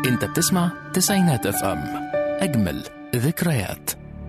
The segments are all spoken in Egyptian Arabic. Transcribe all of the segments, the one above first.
انت بتسمع تسعينات اف ام اجمل ذكريات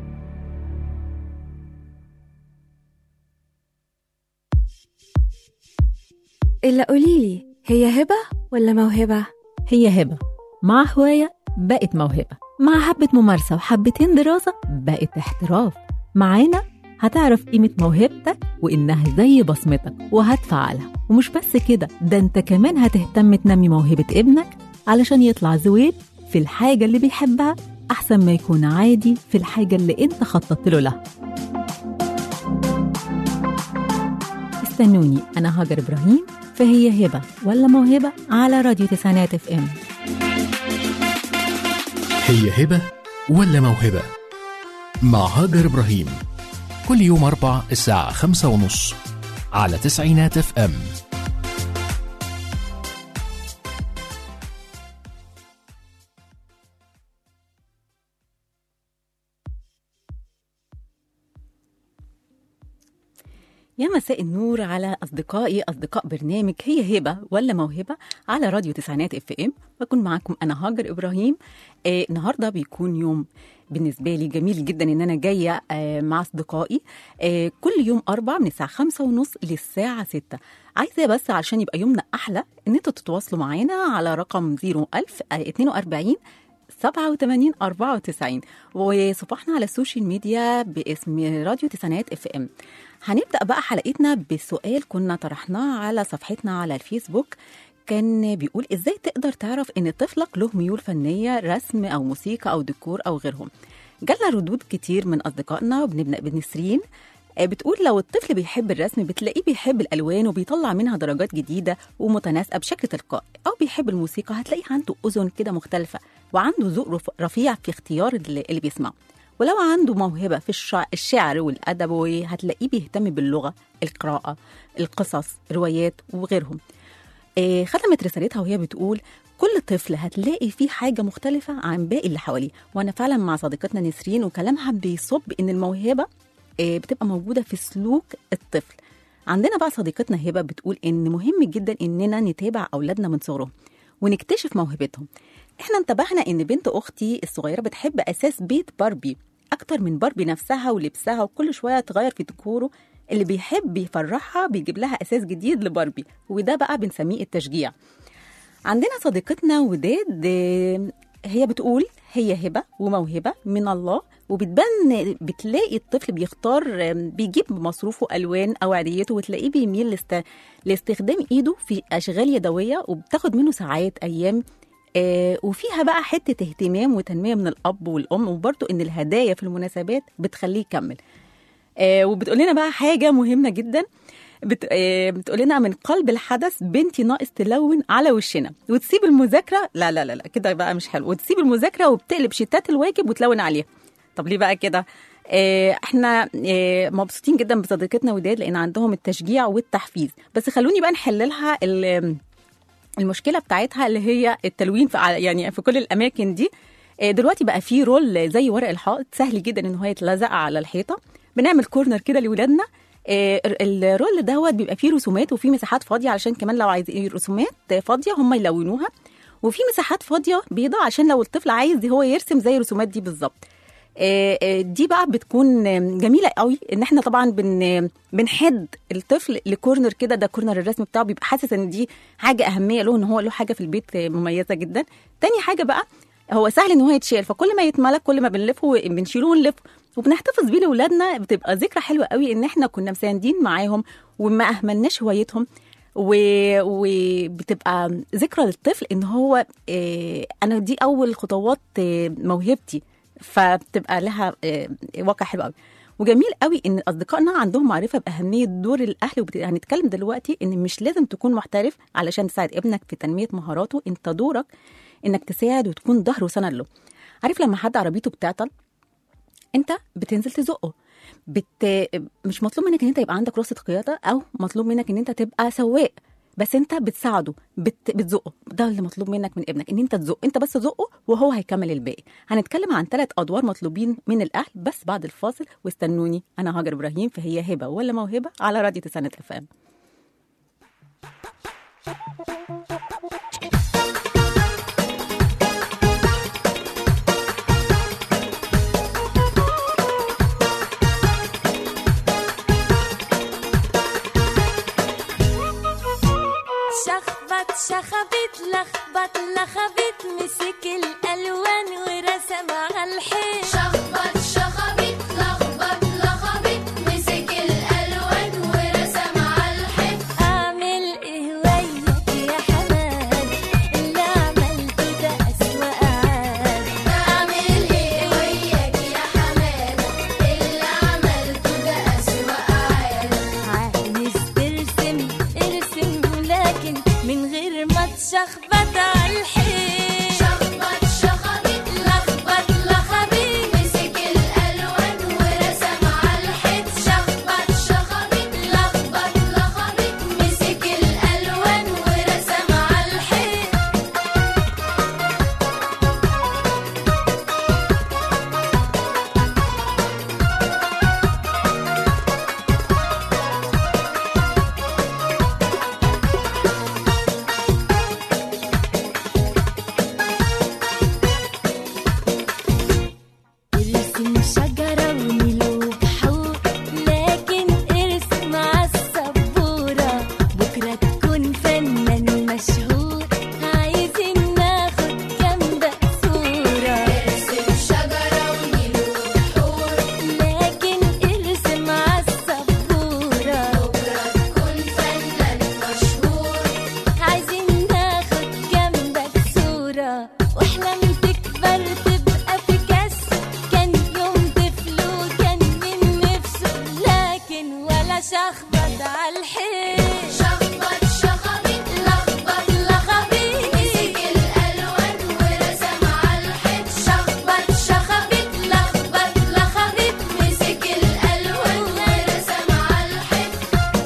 إلا قوليلي هي هبة ولا موهبة؟ هي هبة مع هواية بقت موهبة مع حبة ممارسة وحبتين دراسة بقت احتراف معانا هتعرف قيمة موهبتك وإنها زي بصمتك وهتفعلها ومش بس كده ده انت كمان هتهتم تنمي موهبة ابنك علشان يطلع زويل في الحاجة اللي بيحبها أحسن ما يكون عادي في الحاجة اللي انت خططت له لها استنوني أنا هاجر إبراهيم فهي هبة ولا موهبة على راديو تسعينات اف ام هي هبة ولا موهبة مع هاجر إبراهيم كل يوم أربع الساعة خمسة ونص على تسعينات اف ام يا مساء النور على أصدقائي أصدقاء برنامج هي هبة ولا موهبة على راديو تسعينات اف ام بكون معاكم أنا هاجر إبراهيم آه النهاردة بيكون يوم بالنسبة لي جميل جدا إن أنا جاية آه مع أصدقائي آه كل يوم أربع من الساعة خمسة ونص للساعة ستة عايزة بس علشان يبقى يومنا أحلى إن أنتوا تتواصلوا معانا على رقم 01000 42 87 94 وصفحنا على السوشيال ميديا باسم راديو تسعينات اف ام هنبدا بقى حلقتنا بسؤال كنا طرحناه على صفحتنا على الفيسبوك كان بيقول ازاي تقدر تعرف ان طفلك له ميول فنيه رسم او موسيقى او ديكور او غيرهم جالنا ردود كتير من اصدقائنا وبنبدا بنسرين آه، بتقول لو الطفل بيحب الرسم بتلاقيه بيحب الالوان وبيطلع منها درجات جديده ومتناسقه بشكل تلقائي او بيحب الموسيقى هتلاقيه عنده اذن كده مختلفه وعنده ذوق رف- رفيع في اختيار اللي اللي بيسمعه ولو عنده موهبه في الشع- الشعر والادب هتلاقيه بيهتم باللغه القراءه القصص روايات وغيرهم آه، ختمت رسالتها وهي بتقول كل طفل هتلاقي فيه حاجة مختلفة عن باقي اللي حواليه وأنا فعلا مع صديقتنا نسرين وكلامها بيصب إن الموهبة آه، بتبقى موجودة في سلوك الطفل عندنا بقى صديقتنا هبة بتقول إن مهم جدا إننا نتابع أولادنا من صغرهم ونكتشف موهبتهم احنا انتبهنا ان بنت اختي الصغيره بتحب اساس بيت باربي اكتر من باربي نفسها ولبسها وكل شويه تغير في ديكوره اللي بيحب يفرحها بيجيب لها اساس جديد لباربي وده بقى بنسميه التشجيع عندنا صديقتنا وداد آه، هي بتقول هي هبه وموهبه من الله وبتبان بتلاقي الطفل بيختار آه، بيجيب مصروفه الوان او عاديته وتلاقيه بيميل لاست... لاستخدام ايده في اشغال يدويه وبتاخد منه ساعات ايام آه، وفيها بقى حته اهتمام وتنميه من الاب والام وبرضه ان الهدايا في المناسبات بتخليه يكمل آه، وبتقول لنا بقى حاجه مهمه جدا بت... آه، بتقول لنا من قلب الحدث بنتي ناقص تلون على وشنا وتسيب المذاكره لا لا لا, لا كده بقى مش حلو وتسيب المذاكره وبتقلب شتات الواجب وتلون عليها طب ليه بقى كده آه، احنا آه، مبسوطين جدا بصديقتنا وداد لان عندهم التشجيع والتحفيز بس خلوني بقى نحللها ال- المشكله بتاعتها اللي هي التلوين في يعني في كل الاماكن دي آه، دلوقتي بقى في رول زي ورق الحائط سهل جدا ان هو يتلزق على الحيطه بنعمل كورنر كده لاولادنا آه، الرول دوت بيبقى فيه رسومات وفيه مساحات فاضيه علشان كمان لو عايزين رسومات فاضيه هم يلونوها وفي مساحات فاضيه بيضاء عشان لو الطفل عايز هو يرسم زي الرسومات دي بالظبط آه، آه، دي بقى بتكون آه، جميله قوي ان احنا طبعا بن بنحد الطفل لكورنر كده ده كورنر الرسم بتاعه بيبقى حاسس ان دي حاجه اهميه له ان هو له حاجه في البيت آه، مميزه جدا تاني حاجه بقى هو سهل ان هو يتشال فكل ما يتملك كل ما بنلفه بنشيله ونلفه وبنحتفظ بيه لاولادنا بتبقى ذكرى حلوه قوي ان احنا كنا مساندين معاهم وما اهملناش هوايتهم و... وبتبقى ذكرى للطفل ان هو آه، انا دي اول خطوات آه، موهبتي فبتبقى لها آه، واقع حلو قوي وجميل قوي ان اصدقائنا عندهم معرفه باهميه دور الاهل وهنتكلم دلوقتي ان مش لازم تكون محترف علشان تساعد ابنك في تنميه مهاراته انت دورك انك تساعد وتكون ظهر وسند له عارف لما حد عربيته بتعطل انت بتنزل تزقه بت... مش مطلوب منك ان انت يبقى عندك رخصه قياده او مطلوب منك ان انت تبقى سواق بس انت بتساعده بت... بتزقه ده اللي مطلوب منك من ابنك ان انت تزقه انت بس زقه وهو هيكمل الباقي هنتكلم عن ثلاث ادوار مطلوبين من الاهل بس بعد الفاصل واستنوني انا هاجر ابراهيم فهي هبه ولا موهبه على راديو تسعينات اف ام شخبت لخبط لخبت مسك الالوان ورسم على الحيط شخبط شخبط لخبط لخبط مسك الألوان ورسم على الحيط اعمل ايه وياك يا حماد اللي عملته ده اسوأ عاد أعمل إيه وياك يا حمادة اللي عملته ده أسوأ عادة عايز ترسم ارسم لكن من غير ما تشخبط على الحيط شخبط شخبط لخبط لخبط مسك الألوان ورسم على الحيط شخبط شخبط لخبط لخبط مسك الألوان ورسم على الحيط ارسم شجرة ونلوك حور لكن ارسم عالسبورة بكرة تكون فنان مشهور عايزين ناخد جنبك صورة ارسم شجرة ونيلوك حور لكن ارسم عالسبورة بكرة تكون فنان مشهور عايزين ناخد جنبك صورة واحلم تكبر تبقى بيكاسو كان يوم طفل وكان من نفسه لكن ولا شخبط على الحيط شخبط شخبط لخبط لخبط مسك الألوان ورسم على الحيط شخبط شخبط لخبط لخبط مسك الألوان ورسم على الحيط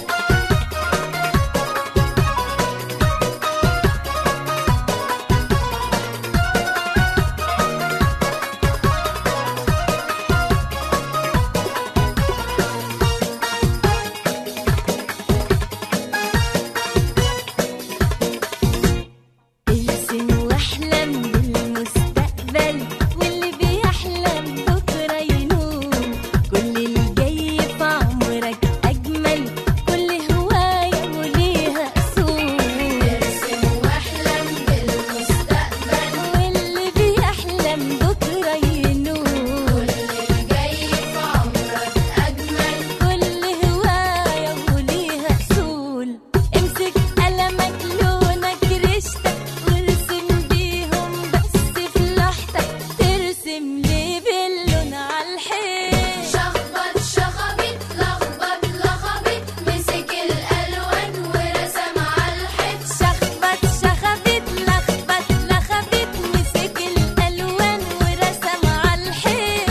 ارسم واحلم بالمستقبل واللي بيحلم بكرة ينوم كل الجاي في عمرك أجمل كل هواية وليها أصول ارسم واحلم بالمستقبل واللي بيحلم بكرة ينوم كل الجاي في عمرك أجمل كل هواية وليها أصول امسك قلمك لونك ريشتك وارسم بيهم بس في لوحتك ترسم ليه باللون على الحيط شخبط شخبط لخبط لخبط مسك الألوان ورسم على الحيط شخبط شخبط لخبط لخبط مسك الألوان ورسم على الحيط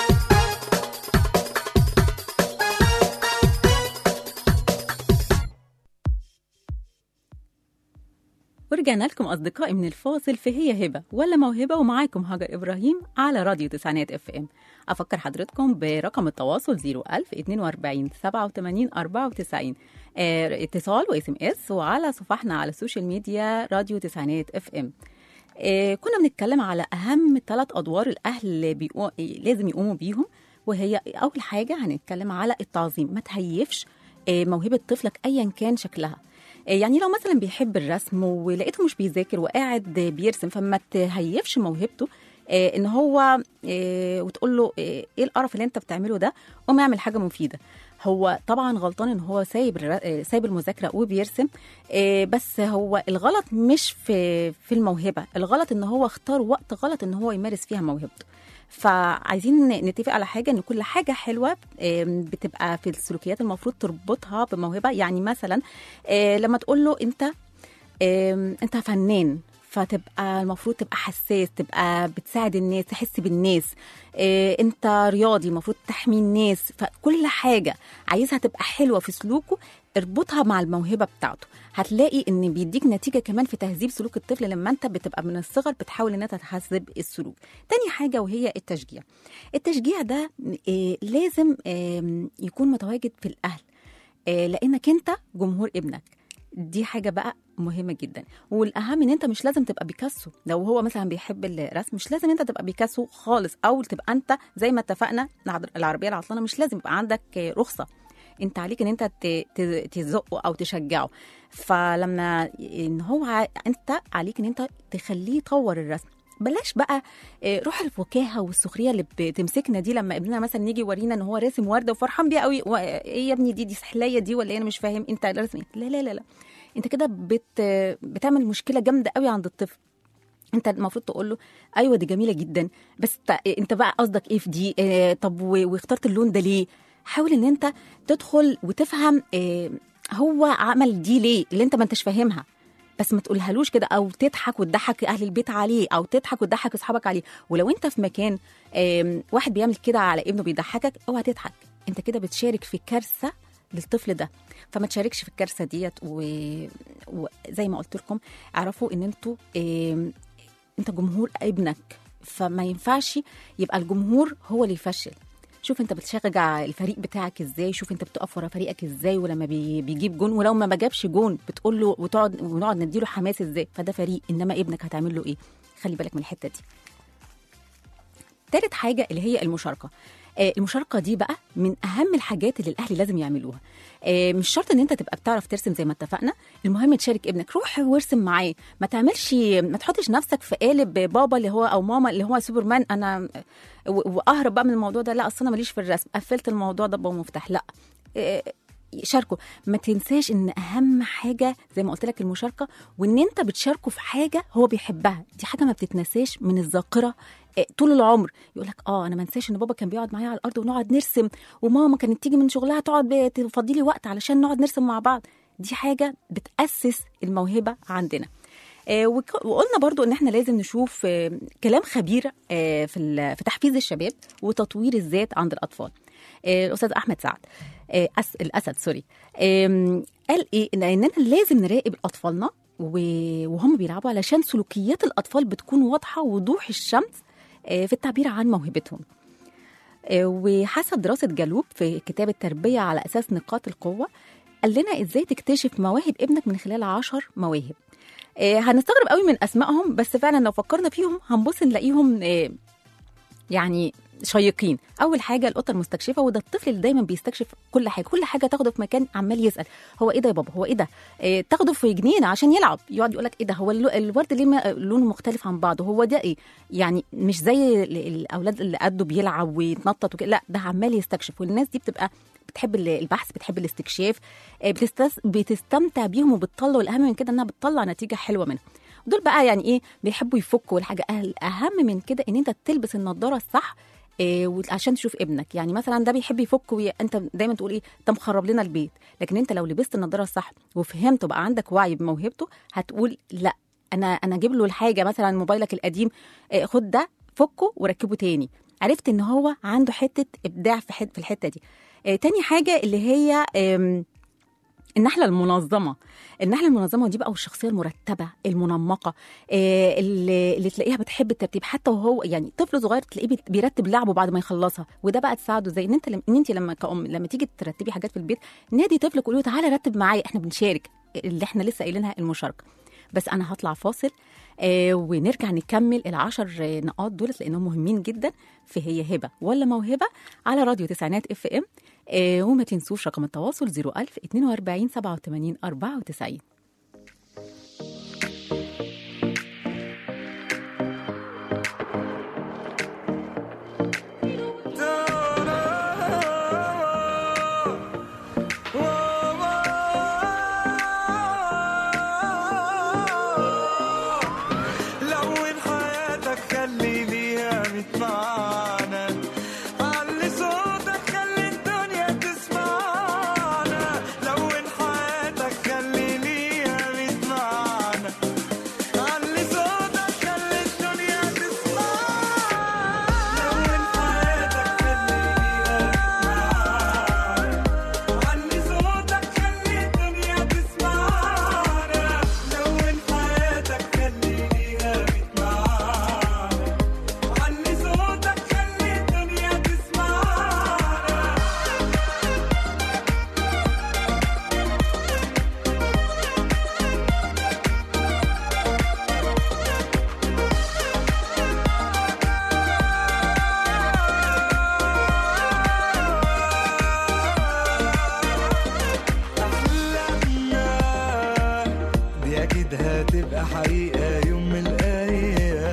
ورجعنا لكم أصدقائي من الفاصل في هي هبة ولا موهبة ومعاكم هاجر إبراهيم على راديو تسعينات اف ام أفكر حضرتكم برقم التواصل 01000 42 87 94 آه، اتصال واس ام اس وعلى صفحنا على السوشيال ميديا راديو تسعينات اف ام آه، كنا بنتكلم على أهم ثلاث أدوار الأهل بيقو... لازم يقوموا بيهم وهي أول حاجة هنتكلم على التعظيم ما تهيفش آه، موهبة طفلك أيا كان شكلها آه، يعني لو مثلا بيحب الرسم ولقيته مش بيذاكر وقاعد بيرسم فما تهيفش موهبته آه، ان هو آه، وتقول له آه، ايه القرف اللي انت بتعمله ده قوم اعمل حاجه مفيده هو طبعا غلطان ان هو سايب الر- آه، سايب المذاكره وبيرسم آه، بس هو الغلط مش في في الموهبه الغلط ان هو اختار وقت غلط ان هو يمارس فيها موهبته فعايزين نتفق على حاجه ان كل حاجه حلوه آم، بتبقى في السلوكيات المفروض تربطها بموهبه يعني مثلا آه، لما تقول له انت آم، انت فنان فتبقى المفروض تبقى حساس تبقى بتساعد الناس تحس بالناس آه، انت رياضي المفروض تحمي الناس فكل حاجه عايزها تبقى حلوه في سلوكه اربطها مع الموهبه بتاعته هتلاقي ان بيديك نتيجه كمان في تهذيب سلوك الطفل لما انت بتبقى من الصغر بتحاول ان انت تهذب السلوك تاني حاجه وهي التشجيع التشجيع ده آه، لازم آم، يكون متواجد في الاهل آه، لانك انت جمهور ابنك دي حاجه بقى مهمه جدا والاهم ان انت مش لازم تبقى بيكاسو لو هو مثلا بيحب الرسم مش لازم انت تبقى بيكاسو خالص او تبقى انت زي ما اتفقنا العربيه العطلانه مش لازم يبقى عندك آه، رخصه انت عليك ان انت ت- ت- تزقه او تشجعه فلما ان هو ع- انت عليك ان انت تخليه يطور الرسم بلاش بقى آه، روح الفكاهه والسخريه اللي بتمسكنا دي لما ابننا مثلا يجي يورينا ان هو راسم ورده وفرحان بيها قوي و- ايه يا ابني دي دي سحليه دي ولا إيه؟ انا مش فاهم انت راسم إيه؟ لا لا لا لا انت كده بت بتعمل مشكله جامده قوي عند الطفل انت المفروض تقول له ايوه دي جميله جدا بس ت- انت بقى قصدك ايه في دي اه طب و- واخترت اللون ده ليه حاول ان انت تدخل وتفهم اه هو عمل دي ليه اللي انت ما انتش فاهمها بس ما تقولهالوش كده او تضحك وتضحك اهل البيت عليه او تضحك وتضحك اصحابك عليه ولو انت في مكان آم، واحد بيعمل كده على ابنه بيضحكك اوعى تضحك انت كده بتشارك في كارثه للطفل ده فما تشاركش في الكارثه ديت و- وزي ما قلت لكم اعرفوا ان انتوا آم، انت جمهور ابنك فما ينفعش يبقى الجمهور هو اللي يفشل شوف انت بتشجع الفريق بتاعك ازاي شوف انت بتقف ورا فريقك ازاي ولما بي بيجيب جون ولو ما جابش جون بتقول له وتقعد ونقعد نديله حماس ازاي فده فريق انما ابنك هتعمل له ايه خلي بالك من الحته دي تالت حاجه اللي هي المشاركه آه، المشاركه دي بقى من اهم الحاجات اللي الاهل لازم يعملوها آه، مش شرط ان انت تبقى بتعرف ترسم زي ما اتفقنا المهم تشارك ابنك روح وارسم معاه ما تعملش ما تحطش نفسك في قالب بابا اللي هو او ماما اللي هو سوبرمان انا و- واهرب بقى من الموضوع ده لا اصل انا ماليش في الرسم قفلت الموضوع ده بمفتاح لا آه، شاركوا ما تنساش ان اهم حاجه زي ما قلت لك المشاركه وان انت بتشاركه في حاجه هو بيحبها دي حاجه ما بتتنساش من الذاكره آه، طول العمر يقول لك اه انا ما انساش ان بابا كان بيقعد معايا على الارض ونقعد نرسم وماما كانت تيجي من شغلها تقعد ب- تفضي لي وقت علشان نقعد نرسم مع بعض دي حاجه بتاسس الموهبه عندنا آه، وك- وقلنا برضو ان احنا لازم نشوف آه، كلام خبير آه، في ال- في تحفيز الشباب وتطوير الذات عند الاطفال آه، الاستاذ احمد سعد آه، أس الاسد سوري آم، قال ايه ان اننا لازم نراقب اطفالنا و- وهم بيلعبوا علشان سلوكيات الاطفال بتكون واضحه وضوح الشمس آه، في التعبير عن موهبتهم آه، وحسب دراسة جالوب في كتاب التربية على أساس نقاط القوة قال لنا إزاي تكتشف مواهب ابنك من خلال عشر مواهب آه، هنستغرب قوي من أسمائهم بس فعلا لو فكرنا فيهم هنبص نلاقيهم آه، يعني شيقين اول حاجه القطه المستكشفه وده الطفل اللي دايما بيستكشف كل حاجه كل حاجه تاخده في مكان عمال يسال هو ايه ده يا بابا هو ايه ده إيه تاخده في جنينه عشان يلعب يقعد يقول لك ايه ده هو اللو- الورد ليه ما- لونه مختلف عن بعضه هو ده ايه يعني مش زي ال- الاولاد اللي قده بيلعب ويتنطط وكده لا ده عمال يستكشف والناس دي بتبقى بتحب ال- البحث بتحب الاستكشاف آه، بتستس بتستمتع بيهم وبتطلع والاهم من كده انها بتطلع نتيجه حلوه منهم دول بقى يعني ايه بيحبوا يفكوا والحاجه الاهم من كده ان انت تلبس النضاره الصح إيه وت- عشان تشوف ابنك يعني مثلا ده بيحب يفك وي... انت دايما تقول ايه انت مخرب لنا البيت لكن انت لو لبست النضاره الصح وفهمت وبقى عندك وعي بموهبته هتقول لا انا انا اجيب له الحاجه مثلا موبايلك القديم إيه خد ده فكه وركبه تاني عرفت ان هو عنده حته ابداع في حت... في الحته دي إيه تاني حاجه اللي هي إيه النحله المنظمه النحله المنظمه دي بقى والشخصيه المرتبه المنمقه آه، اللي, اللي تلاقيها بتحب الترتيب حتى وهو يعني طفل صغير تلاقيه بيت- بيرتب لعبه بعد ما يخلصها وده بقى تساعده زي ان انت لم... ان انت لما كأم لما تيجي ترتبي حاجات في البيت نادي طفلك قولي له تعالى رتب معايا احنا بنشارك اللي احنا لسه قايلينها المشاركه بس انا هطلع فاصل آه ونرجع نكمل العشر آه، نقاط دولت لانهم مهمين جدا في هي هبه ولا موهبه على راديو تسعينات اف ام آه وما تنسوش رقم التواصل 01000 42 87 94 لون حياتك خلي ليها ميت معنى علي صوتك خلي الدنيا تسمعنا لون حياتك خلي ليها اكيد هتبقى حقيقة يوم من الايام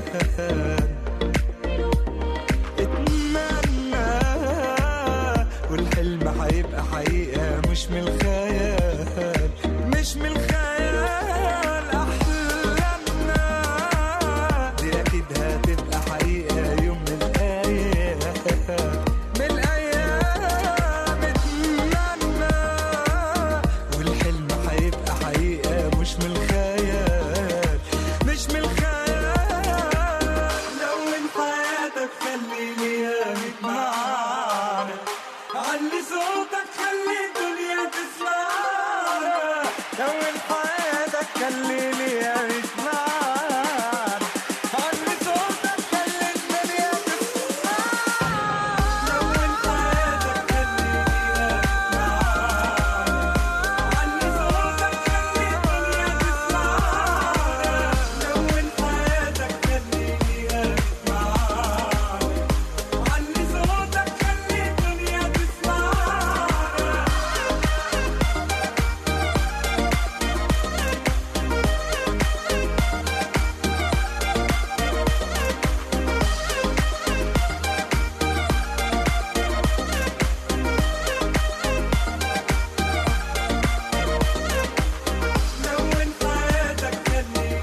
اتمنى والحلم هيبقى حقيقة مش من الخيال مش من الخيال أحلامنا دي أكيد هتبقى حقيقة يوم من الأيام من الأيام اتمنى والحلم هيبقى حقيقة مش من الخيال مش من الخيال لون حياتك خليني يامك معانا علي صوتك خلي الدنيا تسمعنا لون حياتك خليني يامك معانا علي صوتك خلي الدنيا تسمعنا لون حياتك خليني يامك معانا علي صوتك خلي الدنيا تسمعنا لون حياتك خليني يامك معانا علي صوتك خلي الدنيا تسمعنا لون حياتك خليني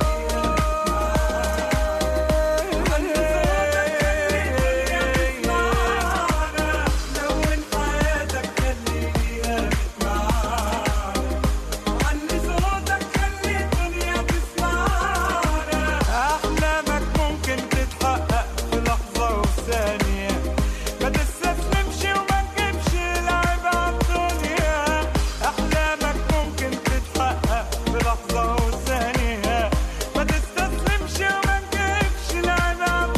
لون حياتك خليني معاك علي صوتك خلي الدنيا تسمعنا أحلامك ممكن تتحقق في لحظة وثانية ما تستسلمش وما تجيبش لعب عالدنيا أحلامك ممكن تتحقق في لحظة وثانية ما تستسلمش وما تجيبش لعب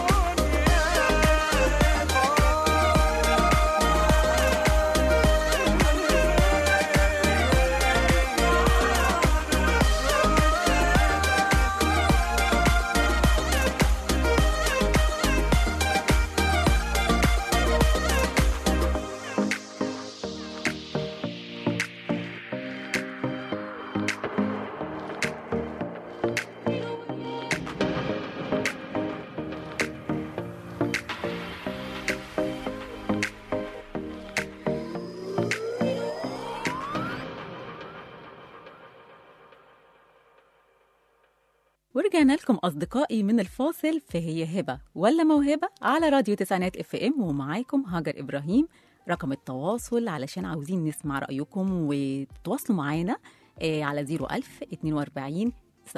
ورجعنا لكم أصدقائي من الفاصل فهي هبة ولا موهبة على راديو تسعينات اف ام ومعاكم هاجر إبراهيم رقم التواصل علشان عاوزين نسمع رأيكم وتواصلوا معانا آه، على 01000 42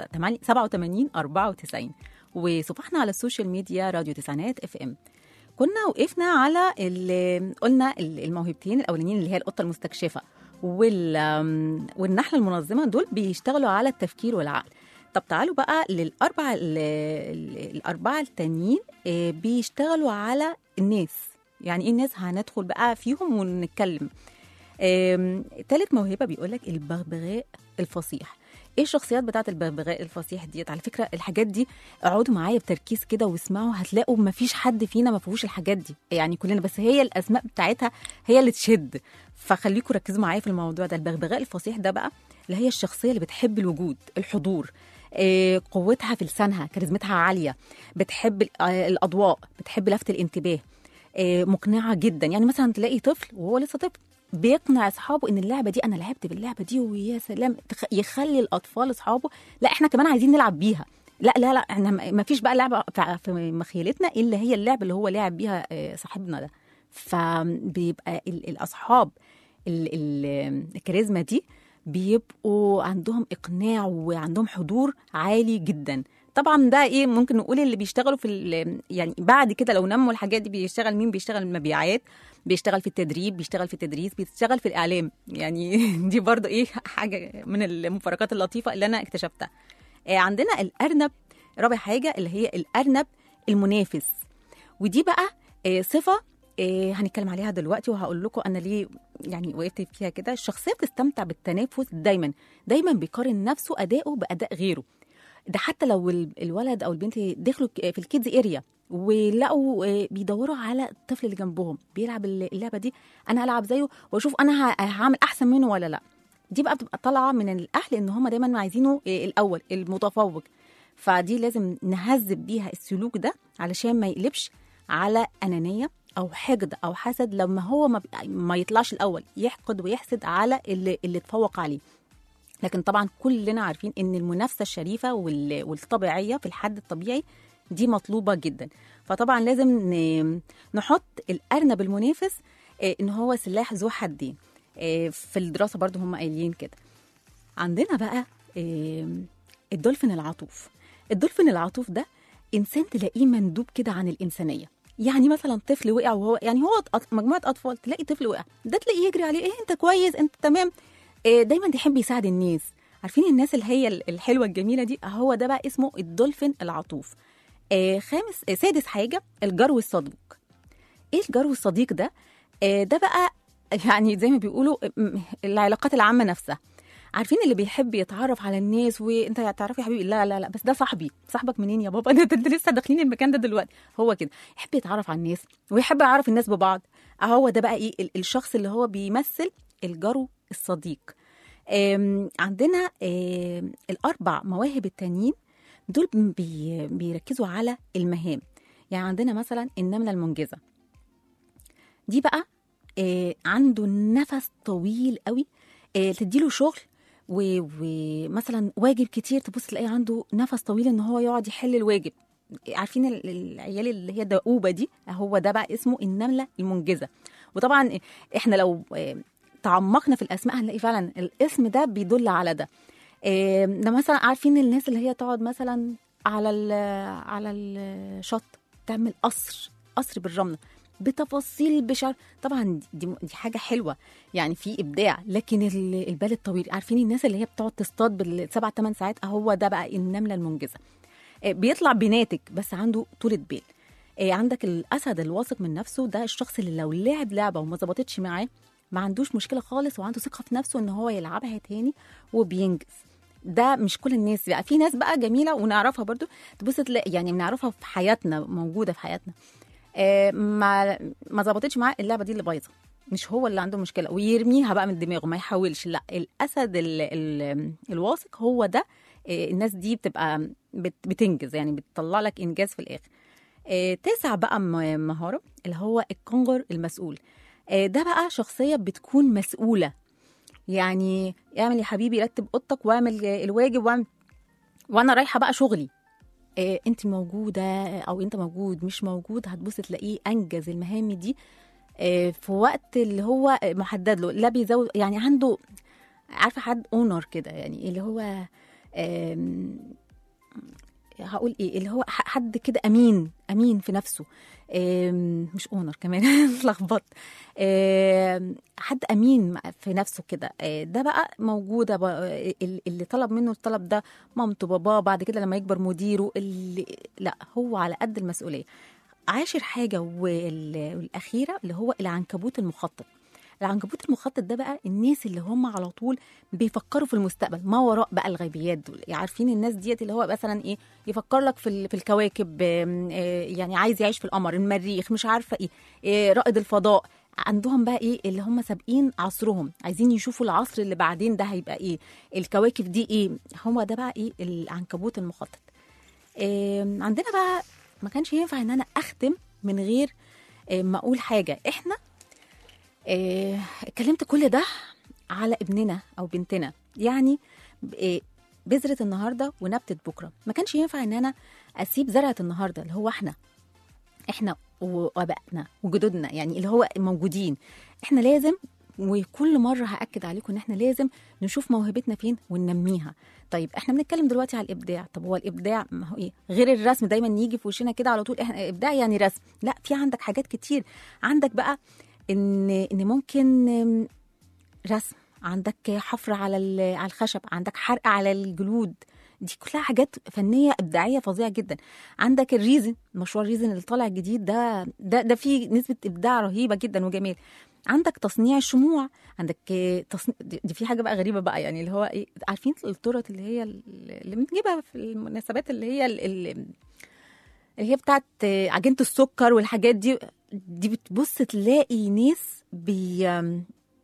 87 94 وصفحنا على السوشيال ميديا راديو تسعينات اف ام كنا وقفنا على ال- قلنا ال- الموهبتين الاولانيين اللي هي القطه المستكشفه وال آم، والنحله المنظمه دول بيشتغلوا على التفكير والعقل طب تعالوا بقى للاربعه ال- ال- الاربعه التانيين آه، بيشتغلوا على الناس يعني ايه الناس هندخل بقى فيهم ونتكلم آم، تالت موهبه بيقول لك البغبغاء الفصيح ايه الشخصيات بتاعت البغبغاء الفصيح ديت على فكره الحاجات دي اقعدوا معايا بتركيز كده واسمعوا هتلاقوا ما فيش حد فينا ما فيهوش الحاجات دي يعني كلنا بس هي الاسماء بتاعتها هي اللي تشد فخليكم ركزوا معايا في الموضوع ده البغبغاء الفصيح ده بقى اللي هي الشخصيه اللي بتحب الوجود الحضور آه، قوتها في لسانها كاريزمتها عاليه بتحب ال- آه، الاضواء بتحب لفت الانتباه آه، مقنعه جدا يعني مثلا تلاقي طفل وهو لسه طفل بيقنع اصحابه ان اللعبه دي انا لعبت باللعبه دي ويا سلام تخ- يخلي الاطفال اصحابه لا احنا كمان عايزين نلعب بيها لا لا لا احنا ما فيش بقى لعبه في- في مخيلتنا الا هي اللعبه اللي هو لعب بيها آه، صاحبنا ده فبيبقى ال- الاصحاب ال- ال- الكاريزما دي بيبقوا عندهم اقناع وعندهم حضور عالي جدا طبعا ده ايه ممكن نقول اللي بيشتغلوا في ال- يعني بعد كده لو نموا الحاجات دي بيشتغل مين بيشتغل المبيعات بيشتغل في التدريب بيشتغل في التدريس بيشتغل في الاعلام يعني دي برضو ايه حاجه من المفارقات اللطيفه اللي انا اكتشفتها آه، عندنا الارنب رابع حاجه اللي هي الارنب المنافس ودي بقى آه، صفه آه، هنتكلم عليها دلوقتي وهقول لكم انا ليه يعني وقفت فيها كده الشخصيه بتستمتع بالتنافس دايما دايما بيقارن نفسه اداؤه باداء غيره ده حتى لو ال- الولد او البنت دخلوا ك- في الكيدز اريا ولقوا آه، بيدوروا على الطفل اللي جنبهم بيلعب الل- اللعبه دي انا هلعب زيه واشوف انا ه- هعمل احسن منه ولا لا دي بقى بتبقى طالعه من الاهل ان هم دايما عايزينه إيه الاول المتفوق فدي لازم نهذب بيها السلوك ده علشان ما يقلبش على انانيه او حقد او حسد لما هو ما, بي- ما يطلعش الاول يحقد ويحسد على اللي اللي اتفوق عليه لكن طبعا كلنا عارفين ان المنافسه الشريفه وال- والطبيعيه في الحد الطبيعي دي مطلوبه جدا فطبعا لازم ن- نحط الارنب المنافس آه، ان هو سلاح ذو حدين آه، في الدراسه برضو هم قايلين كده عندنا بقى آه، الدولفين العطوف الدولفين العطوف ده انسان تلاقيه مندوب كده عن الانسانيه يعني مثلا طفل وقع وهو يعني هو أط- مجموعه اطفال تلاقي طفل وقع ده تلاقيه يجري عليه ايه انت كويس انت تمام آه، دايما يحب يساعد الناس عارفين الناس اللي هي ال- الحلوه الجميله دي هو ده بقى اسمه الدولفين العطوف آه، خامس آه، سادس حاجه الجرو الصدوق ايه الجرو الصديق ده آه، ده بقى يعني زي ما بيقولوا م- العلاقات العامه نفسها عارفين اللي بيحب يتعرف على الناس وانت تعرفي يا حبيبي لا لا لا بس ده صاحبي صاحبك منين يا بابا انت انت لسه داخلين المكان ده دلوقتي هو كده يحب يتعرف على الناس ويحب يعرف الناس ببعض هو ده بقى ايه ال- الشخص اللي هو بيمثل الجرو الصديق آم، عندنا آم، الاربع مواهب التانيين دول بي بيركزوا على المهام يعني عندنا مثلا النمله المنجزه دي بقى آه، عنده نفس طويل قوي آه، تديله شغل و- ومثلا واجب كتير تبص تلاقيه عنده نفس طويل ان هو يقعد يحل الواجب عارفين ال- العيال اللي هي دؤوبه دي هو ده بقى اسمه النمله المنجزه وطبعا احنا لو آه، تعمقنا في الاسماء هنلاقي فعلا الاسم ده بيدل على ده آه، ده مثلا عارفين الناس اللي هي تقعد مثلا على ال على الشط تعمل قصر قصر بالرمله بتفاصيل بشر طبعا دي, دي حاجه حلوه يعني في ابداع لكن ال- البال الطويل عارفين الناس اللي هي بتقعد تصطاد بالسبع ثمان ساعات هو ده بقى النمله المنجزه آه، بيطلع بناتج بس عنده طولة بال آه، عندك الاسد الواثق من نفسه ده الشخص اللي لو لعب لعبه وما ظبطتش معاه ما عندوش مشكله خالص وعنده ثقه في نفسه ان هو يلعبها تاني وبينجز ده مش كل الناس بقى في ناس بقى جميله ونعرفها برضو تبص تلاقي يعني بنعرفها في حياتنا موجوده في حياتنا آه، ما ما ظبطتش معاه اللعبه دي اللي بايظه مش هو اللي عنده مشكله ويرميها بقى من دماغه ما يحاولش لا الاسد ال ال الواثق هو ده آه، الناس دي بتبقى بت- بتنجز يعني بتطلع لك انجاز في الاخر آه، تسع بقى م- مهاره اللي هو الكونجر المسؤول آه، ده بقى شخصيه بتكون مسؤوله يعني اعمل يا حبيبي رتب اوضتك واعمل آه، الواجب واعمل وانا رايحه بقى شغلي آه، انت موجوده او انت موجود مش موجود هتبص تلاقيه انجز المهام دي آه، في وقت اللي هو محدد له لا بيزود يعني عنده عارفه حد اونر كده يعني اللي هو آم، هقول ايه اللي هو ح- حد كده امين امين في نفسه آم، مش اونر كمان اتلخبطت آم، حد امين في نفسه كده آه، ده بقى موجوده بقى ال- اللي طلب منه الطلب ده مامته باباه بعد كده لما يكبر مديره اللي لا هو على قد المسؤوليه عاشر حاجه وال- والاخيره اللي هو العنكبوت المخطط العنكبوت المخطط ده بقى الناس اللي هم على طول بيفكروا في المستقبل ما وراء بقى الغيبيات دول عارفين الناس ديت اللي هو مثلا ايه يفكر لك في ال- في الكواكب آم، آه، يعني عايز يعيش في القمر المريخ مش عارفه ايه آه، رائد الفضاء عندهم بقى ايه اللي هم سابقين عصرهم عايزين يشوفوا العصر اللي بعدين ده هيبقى ايه الكواكب دي ايه هو ده بقى ايه العنكبوت المخطط آم، عندنا بقى ما كانش ينفع ان انا اختم من غير آم، ما اقول حاجه احنا آه، اتكلمت كل ده على ابننا او بنتنا يعني ب- آه، بذرة النهارده ونبتة بكره ما كانش ينفع ان انا اسيب زرعة النهارده اللي هو احنا احنا وابائنا وجدودنا يعني اللي هو موجودين احنا لازم وكل مره هاكد عليكم ان احنا لازم نشوف موهبتنا فين وننميها طيب احنا بنتكلم دلوقتي على الابداع طب هو الابداع ما هو ايه غير الرسم دايما يجي في وشنا كده على طول احنا ابداع يعني رسم لا في عندك حاجات كتير عندك بقى ان ان ممكن أم، رسم عندك حفر على ال- على الخشب عندك حرق على الجلود دي كلها حاجات فنيه ابداعيه فظيعه جدا عندك الريزن مشروع الريزن اللي طالع جديد ده ده ده فيه نسبه ابداع رهيبه جدا وجمال عندك تصنيع الشموع عندك آه، تصنيع دي دي في حاجه بقى غريبه بقى يعني اللي هو ايه عارفين التورت اللي هي اللي بنجيبها في المناسبات اللي هي ال- ال- اللي هي بتاعت آه، عجينه السكر والحاجات دي دي بتبص تلاقي ناس بي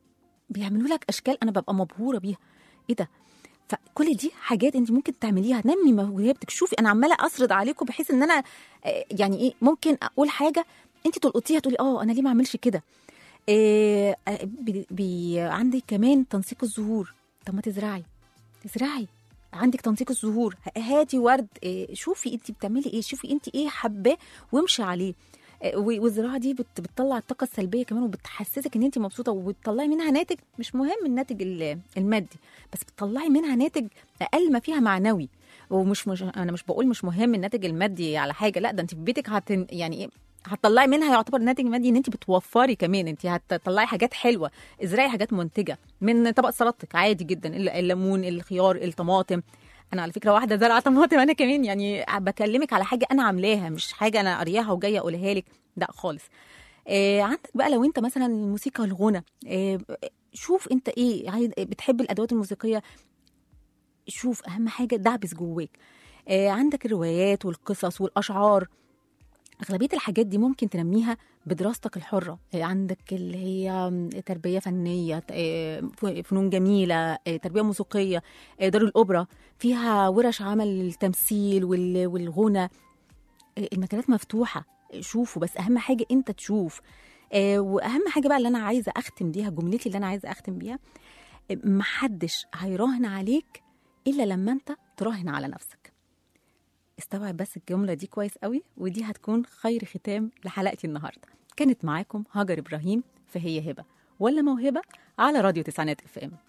بيعملوا لك اشكال انا ببقى مبهوره بيها ايه ده فكل دي حاجات انت ممكن تعمليها نمي موهبتك شوفي انا عماله اسرد عليكم بحيث ان انا آه، يعني ايه ممكن اقول حاجه انت تلقطيها تقولي اه انا ليه ما اعملش كده إيه آه، بي بي عندك كمان تنسيق الزهور طب ما تزرعي تزرعي عندك تنسيق الزهور هاتي ورد إيه شوفي انت بتعملي ايه شوفي انت ايه حباه وامشي عليه إيه، و- والزراعه دي بت- بتطلع الطاقه السلبيه كمان وبتحسسك ان انت مبسوطه وبتطلعي منها ناتج مش مهم الناتج ال- المادي بس بتطلعي منها ناتج اقل ما فيها معنوي ومش مش انا مش بقول مش مهم الناتج المادي على حاجه لا ده انت في بيتك هت يعني ايه هتطلعي منها يعتبر ناتج مادي ان انت بتوفري كمان انت هتطلعي حاجات حلوه ازرعي حاجات منتجه من طبق سلطتك عادي جدا الل- الليمون الخيار الطماطم انا على فكره واحده زرعه طماطم انا كمان يعني بكلمك على حاجه انا عاملاها مش حاجه انا قارياها وجايه اقولها لك لا خالص آه عندك بقى لو انت مثلا الموسيقى والغنى آه شوف انت ايه عايز بتحب الادوات الموسيقيه شوف اهم حاجه دعبس جواك آه عندك الروايات والقصص والاشعار أغلبية الحاجات دي ممكن تنميها بدراستك الحرة آه، عندك اللي هي تربية فنية آه، فنون جميلة آه، تربية موسيقية آه، دار الأوبرا فيها ورش عمل التمثيل وال- والغنى آه، المجالات مفتوحة شوفوا بس أهم حاجة أنت تشوف آه، وأهم حاجة بقى اللي أنا عايزة أختم بيها جملتي اللي أنا عايزة أختم بيها آه، محدش هيراهن عليك إلا لما أنت تراهن على نفسك استوعب بس الجملة دي كويس قوي ودي هتكون خير ختام لحلقتي النهاردة كانت معاكم هاجر إبراهيم فهي هبة ولا موهبة على راديو تسعينات اف ام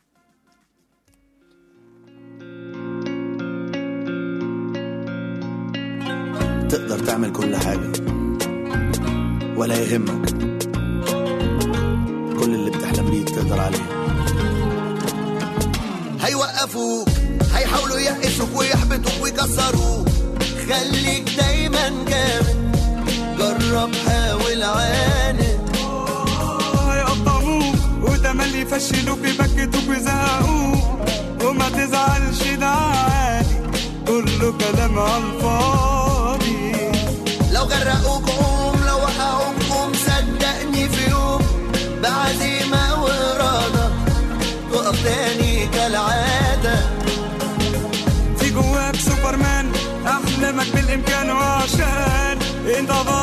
تقدر تعمل كل حاجة ولا يهمك كل اللي بتحلم بيه تقدر عليه هيوقفوك هيحاولوا يقسوك ويحبطوك ويكسروك خليك دايما جامد جرب حاول عاند هيقطعوك وتملي يفشلوك يبكتوك ويزهقوك وما تزعلش ده عادي كله كلام على الفاضي لو غرقوك قوم لو وقعوك قوم صدقني في يوم بعزيمة وإرادة تقف تاني كالعادة في جواك سوبرمان احلامك بالامكان وعشان انت